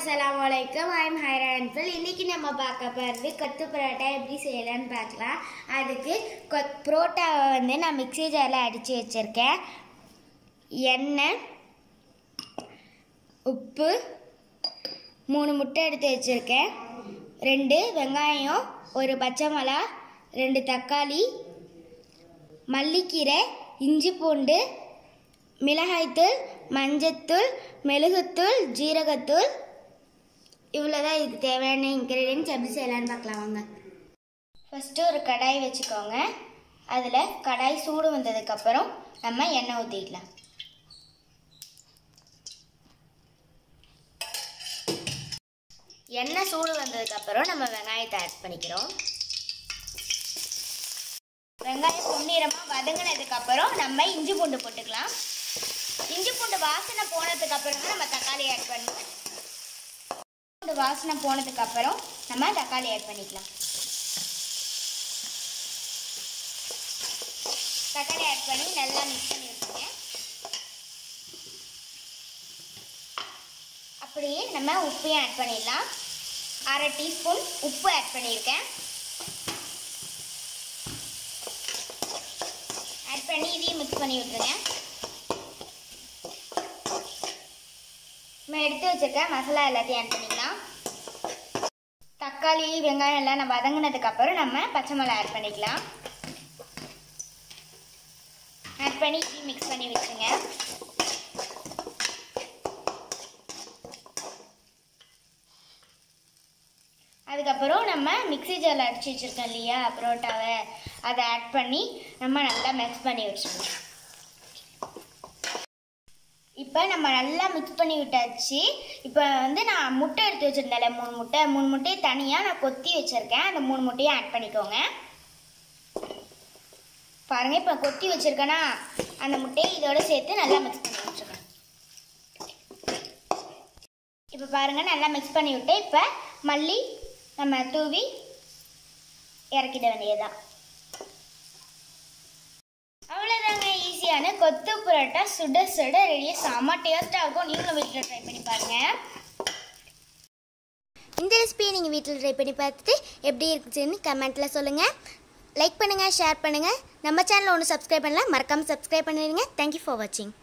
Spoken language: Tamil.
அஸ்ஸலாமு அலைக்கும் ஐம் ஹைரா அன்பில் இன்னைக்கு நம்ம பார்க்க போகிறது கொத்து பரோட்டா எப்படி செய்யலாம்னு பார்க்கலாம் அதுக்கு கொத் புரோட்டாவை வந்து நான் மிக்ஸி ஜாரில் அடித்து வச்சுருக்கேன் எண்ணெய் உப்பு மூணு முட்டை எடுத்து வச்சுருக்கேன் ரெண்டு வெங்காயம் ஒரு பச்சை மிளகா ரெண்டு தக்காளி மல்லிக்கீரை இஞ்சி பூண்டு மிளகாய்த்தூள் மஞ்சத்தூள் மெழுகுத்தூள் ஜீரகத்தூள் இவ்வளோதான் இதுக்கு தேவையான இன்க்ரீடியன்ஸ் எப்படி செய்யலான்னு பார்க்கலாம் வாங்க ஃபஸ்ட்டு ஒரு கடாய் வச்சுக்கோங்க அதில் கடாய் சூடு வந்ததுக்கப்புறம் நம்ம எண்ணெய் ஊற்றிக்கலாம் எண்ணெய் சூடு வந்ததுக்கப்புறம் நம்ம வெங்காயத்தை ஆட் பண்ணிக்கிறோம் வெங்காயம் பொன்னிறமாக வதங்கினதுக்கப்புறம் நம்ம இஞ்சி பூண்டு போட்டுக்கலாம் இஞ்சி பூண்டு வாசனை போனதுக்கு அப்புறம் தான் நம்ம தக்காளி ஆட் பண்ணுவோம் பூண்டு வாசனை போனதுக்கு அப்புறம் நம்ம தக்காளி ஆட் பண்ணிக்கலாம் தக்காளி ஆட் பண்ணி நல்லா மிக்ஸ் பண்ணி விட்டுருங்க அப்படியே நம்ம உப்பையும் ஆட் பண்ணிடலாம் அரை டீஸ்பூன் உப்பு ஆட் பண்ணியிருக்கேன் ஆட் பண்ணி இதையும் மிக்ஸ் பண்ணி விட்டுருங்க நம்ம எடுத்து வச்சிருக்க மசாலா எல்லாத்தையும் ஆட் பண்ணிக்கலாம் தக்காளி வெங்காயம் எல்லாம் நம்ம வதங்கினதுக்கு அப்புறம் நம்ம பச்சை மிளகா ஆட் பண்ணிக்கலாம் ஆட் பண்ணி இதையும் மிக்ஸ் பண்ணி வச்சுங்க அதுக்கப்புறம் நம்ம மிக்ஸி ஜாரில் அடிச்சு வச்சுருக்கோம் இல்லையா பரோட்டாவை அதை ஆட் பண்ணி நம்ம நல்லா மிக்ஸ் பண்ணி வச்சுருக்கோம் இப்போ நம்ம நல்லா மிக்ஸ் பண்ணி விட்டாச்சு இப்போ வந்து நான் முட்டை எடுத்து வச்சுருந்தேன்ல மூணு முட்டை மூணு முட்டையை தனியாக நான் கொத்தி வச்சுருக்கேன் அந்த மூணு முட்டையும் ஆட் பண்ணிக்கோங்க பாருங்கள் இப்போ கொத்தி வச்சுருக்கேன்னா அந்த முட்டையை இதோட சேர்த்து நல்லா மிக்ஸ் பண்ணி வச்சுருக்கேன் இப்போ பாருங்கள் நல்லா மிக்ஸ் பண்ணி விட்டு இப்போ மல்லி நம்ம தூவி இறக்கிட வேண்டியதுதான் அவ்வளோதாங்க ஈஸியான கொத்து புரோட்டா சுட சுட ரெடியாக செம்ம டேஸ்ட்டாக இருக்கும் நீங்களும் வீட்டில் ட்ரை பண்ணி பாருங்கள் இந்த ரெசிபியை நீங்கள் வீட்டில் ட்ரை பண்ணி பார்த்துட்டு எப்படி இருக்குதுன்னு கமெண்ட்டில் சொல்லுங்கள் லைக் பண்ணுங்கள் ஷேர் பண்ணுங்கள் நம்ம சேனலை ஒன்று சப்ஸ்கிரைப் பண்ணலாம் மறக்காமல் சப்ஸ்கிரைப் பண்ணிடுங்க தேங்க்யூ ஃபார் வாட்சிங்